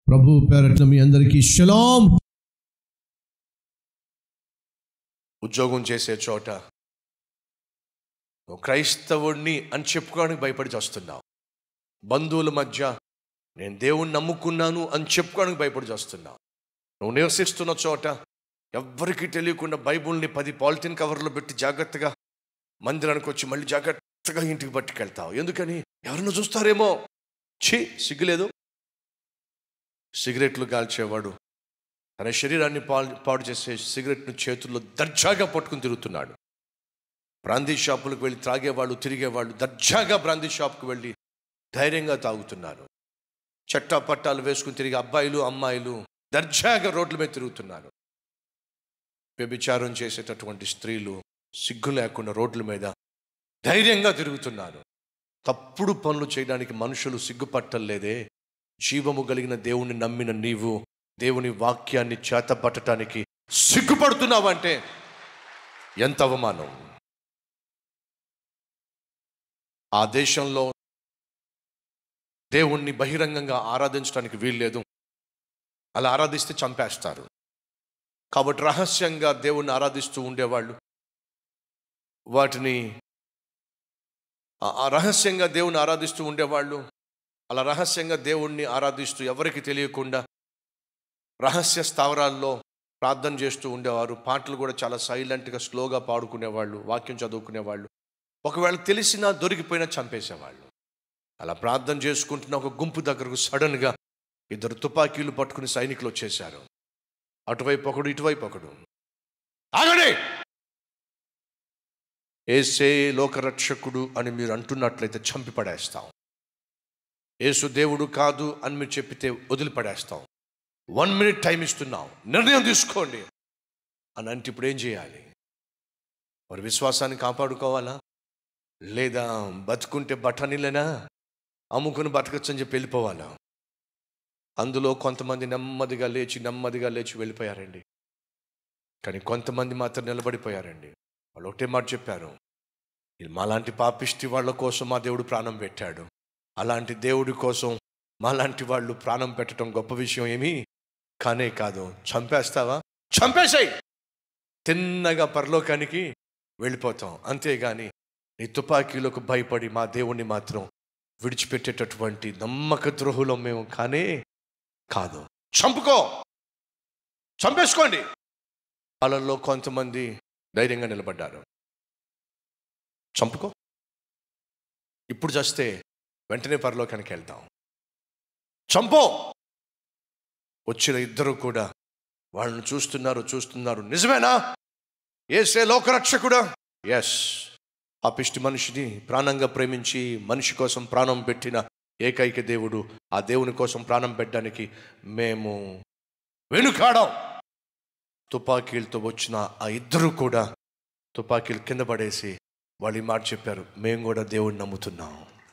ప్రభు పేరట్ల మీ అందరికీ షలాం ఉద్యోగం చేసే చోట నువ్వు క్రైస్తవుణ్ణి అని చెప్పుకోవడానికి భయపడి చేస్తున్నావు బంధువుల మధ్య నేను దేవుణ్ణి నమ్ముకున్నాను అని చెప్పుకోవడానికి భయపడి చేస్తున్నావు నువ్వు నివసిస్తున్న చోట ఎవ్వరికీ తెలియకుండా బైబుల్ని పది పాలిథిన్ కవర్లో పెట్టి జాగ్రత్తగా మందిరానికి వచ్చి మళ్ళీ జాగ్రత్తగా ఇంటికి పట్టుకెళ్తావు ఎందుకని ఎవరిని చూస్తారేమో ఛీ సిగ్గులేదు సిగరెట్లు కాల్చేవాడు తన శరీరాన్ని పాడు పాడు చేసే సిగరెట్ను చేతుల్లో దర్జాగా పట్టుకుని తిరుగుతున్నాడు బ్రాందీ షాపులకు వెళ్ళి త్రాగేవాళ్ళు తిరిగేవాళ్ళు దర్జాగా బ్రాందీ షాప్కి వెళ్ళి ధైర్యంగా తాగుతున్నారు చట్టా పట్టాలు వేసుకుని తిరిగి అబ్బాయిలు అమ్మాయిలు దర్జాగా రోడ్ల మీద తిరుగుతున్నారు వ్యభిచారం చేసేటటువంటి స్త్రీలు సిగ్గు లేకుండా రోడ్ల మీద ధైర్యంగా తిరుగుతున్నారు తప్పుడు పనులు చేయడానికి మనుషులు సిగ్గుపట్టలేదే జీవము కలిగిన దేవుణ్ణి నమ్మిన నీవు దేవుని వాక్యాన్ని చేతపట్టడానికి సిగ్గుపడుతున్నావంటే ఎంత అవమానం ఆ దేశంలో దేవుణ్ణి బహిరంగంగా ఆరాధించడానికి వీల్లేదు అలా ఆరాధిస్తే చంపేస్తారు కాబట్టి రహస్యంగా దేవుణ్ణి ఆరాధిస్తూ ఉండేవాళ్ళు వాటిని ఆ- ఆ రహస్యంగా దేవుణ్ణి ఆరాధిస్తూ ఉండేవాళ్ళు అలా రహస్యంగా దేవుణ్ణి ఆరాధిస్తూ ఎవరికి తెలియకుండా రహస్య స్థావరాల్లో ప్రార్థన చేస్తూ ఉండేవారు పాటలు కూడా చాలా సైలెంట్గా స్లోగా పాడుకునేవాళ్ళు వాక్యం చదువుకునేవాళ్ళు ఒకవేళ తెలిసినా దొరికిపోయినా చంపేసేవాళ్ళు అలా ప్రార్థన చేసుకుంటున్న ఒక గుంపు దగ్గరకు సడన్గా ఇద్దరు తుపాకీలు పట్టుకుని సైనికులు వచ్చేశారు అటువైపు ఒకడు ఇటువైపు ఒకడు ఆగండి ఏసే లోకరక్షకుడు అని మీరు అంటున్నట్లయితే చంపి పడేస్తాం యేసు దేవుడు కాదు అని మీరు చెప్పితే వదిలిపడేస్తాం వన్ మినిట్ టైం ఇస్తున్నాం నిర్ణయం తీసుకోండి అని అంటే ఇప్పుడు ఏం చేయాలి మరి విశ్వాసాన్ని కాపాడుకోవాలా లేదా బతుకుంటే బఠానీలేనా అమ్ముకుని బతకచ్చని చెప్పి వెళ్ళిపోవాలా అందులో కొంతమంది నెమ్మదిగా లేచి నెమ్మదిగా లేచి వెళ్ళిపోయారండి కానీ కొంతమంది మాత్రం నిలబడిపోయారండి వాళ్ళు ఒకటే మాట చెప్పారు ఇది మాలాంటి పాపిష్టి వాళ్ళ కోసం మా దేవుడు ప్రాణం పెట్టాడు అలాంటి దేవుడి కోసం మాలాంటి వాళ్ళు ప్రాణం పెట్టడం గొప్ప విషయం ఏమీ కానే కాదు చంపేస్తావా చంపేసాయి తిన్నగా పరలోకానికి వెళ్ళిపోతాం అంతేగాని నీ తుపాకీలకు భయపడి మా దేవుణ్ణి మాత్రం విడిచిపెట్టేటటువంటి నమ్మక ద్రోహులం మేము కానే కాదు చంపుకో చంపేసుకోండి వాళ్ళల్లో కొంతమంది ధైర్యంగా నిలబడ్డారు చంపుకో ఇప్పుడు చేస్తే వెంటనే పరలోకానికి వెళ్తాం చంపో వచ్చిన ఇద్దరు కూడా వాళ్ళని చూస్తున్నారు చూస్తున్నారు నిజమేనా ఏసే లోకరక్షకుడా ఎస్ ఆ పిష్టి మనిషిని ప్రాణంగా ప్రేమించి మనిషి కోసం ప్రాణం పెట్టిన ఏకైక దేవుడు ఆ దేవుని కోసం ప్రాణం పెట్టడానికి మేము వెనుకాడం తుపాకీలతో వచ్చిన ఆ ఇద్దరు కూడా తుపాకీలు కింద పడేసి వాళ్ళు ఈ మాట చెప్పారు మేము కూడా దేవుడిని నమ్ముతున్నాం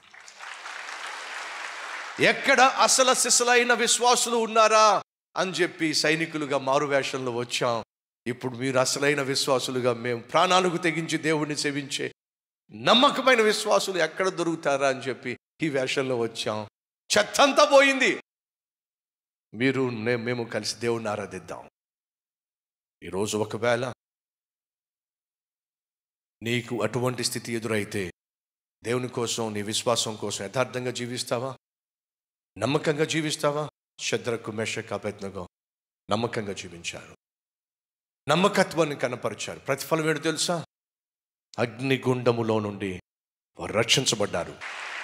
ఎక్కడ అసలు సిసలైన విశ్వాసులు ఉన్నారా అని చెప్పి సైనికులుగా మారు వేషంలో వచ్చాం ఇప్పుడు మీరు అసలైన విశ్వాసులుగా మేము ప్రాణాలకు తెగించి దేవుణ్ణి సేవించే నమ్మకమైన విశ్వాసులు ఎక్కడ దొరుకుతారా అని చెప్పి ఈ వేషంలో వచ్చాం చెత్తంతా పోయింది మీరు నే- మేము కలిసి దేవుణ్ణి ఆరాధిద్దాం ఈరోజు ఒకవేళ నీకు అటువంటి స్థితి ఎదురైతే దేవుని కోసం నీ విశ్వాసం కోసం యథార్థంగా జీవిస్తావా నమ్మకంగా జీవిస్తావా శద్రకు మెషక్ అభెజ్ఞగా నమ్మకంగా జీవించారు నమ్మకత్వాన్ని కనపరిచారు ప్రతిఫలం ఏంటో తెలుసా అగ్నిగుండములో నుండి వారు రక్షించబడ్డారు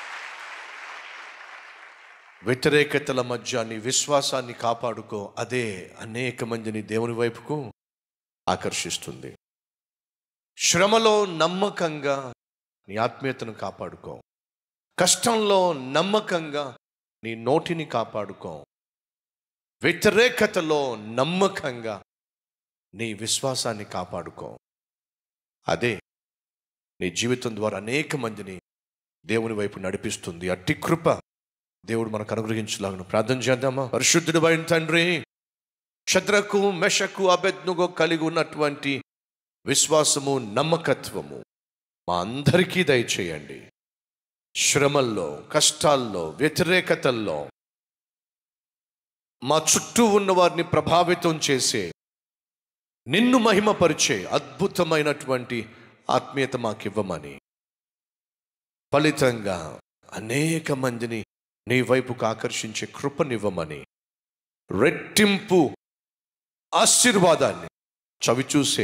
వ్యతిరేకతల మధ్య నీ విశ్వాసాన్ని కాపాడుకో అదే అనేక మందిని దేవుని వైపుకు ఆకర్షిస్తుంది శ్రమలో నమ్మకంగా నీ ఆత్మీయతను కాపాడుకో కష్టంలో నమ్మకంగా నీ నోటిని కాపాడుకో వ్యతిరేకతలో నమ్మకంగా నీ విశ్వాసాన్ని కాపాడుకో అదే నీ జీవితం ద్వారా అనేక మందిని దేవుని వైపు నడిపిస్తుంది అట్టి కృప దేవుడు మనకు అనుగ్రహించలాగను ప్రార్థన చేద్దామా పరిశుద్ధుడు అయిన తండ్రి క్షద్రకు మెషకు అభెజ్ఞకు కలిగి ఉన్నటువంటి విశ్వాసము నమ్మకత్వము మా అందరికీ దయచేయండి శ్రమల్లో కష్టాల్లో వ్యతిరేకతల్లో మా చుట్టూ ఉన్న వారిని ప్రభావితం చేసే నిన్ను మహిమపరిచే అద్భుతమైనటువంటి ఆత్మీయత మాకివ్వమని ఫలితంగా అనేక మందిని నీ వైపుకు ఆకర్షించే కృపనివ్వమని రెట్టింపు ఆశీర్వాదాన్ని చవి చూసే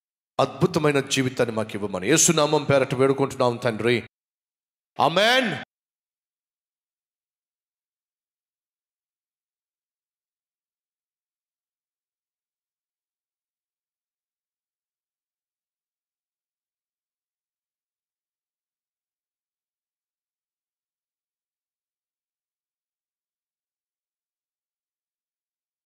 అద్భుతమైన జీవితాన్ని మాకు ఇవ్వమని యేసునామం పేరట వేడుకుంటున్నాం తండ్రి అమెన్